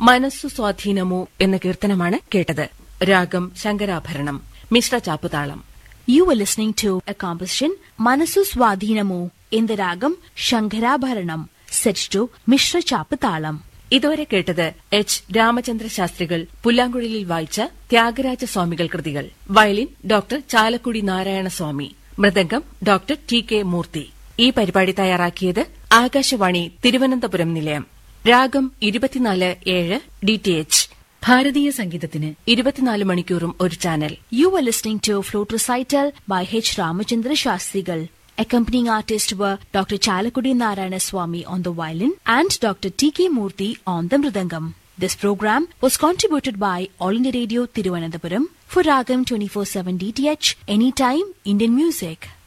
മനസ്സു സ്വാധീനമോ എന്ന കീർത്തനമാണ് കേട്ടത് രാഗം Shankarabharanam Mishra ചാപ്പുതാളം You were listening to a composition Manasu Swadhinamo in the ragam Shankarabharanam set to Mishra Chapatalam. ഇതുവരെ കേട്ടത് എച്ച് രാമചന്ദ്ര ശാസ്ത്രികൾ പുല്ലാങ്കുഴലിൽ വായിച്ച ത്യാഗരാജ സ്വാമികൾ കൃതികൾ വയലിൻ ഡോക്ടർ ചാലക്കുടി നാരായണ സ്വാമി മൃദംഗം ഡോക്ടർ ടി കെ മൂർത്തി ഈ പരിപാടി തയ്യാറാക്കിയത് ആകാശവാണി തിരുവനന്തപുരം നിലയം രാഗം ഇരുപത്തിനാല് ഏഴ് ഡി ടി എച്ച് ഭാരതീയ സംഗീതത്തിന് ഇരുപത്തിനാല് മണിക്കൂറും ഒരു channel You were listening to Flute Recital by H. Ramachandra Shastrigal. Accompanying artists were Dr. Chalakudi Narayana Swami on the violin and Dr. T.K. Murthy on the mridangam. This program was contributed by All India Radio Tiruvananthapuram for Ragam 24-7 DTH Anytime Indian Music.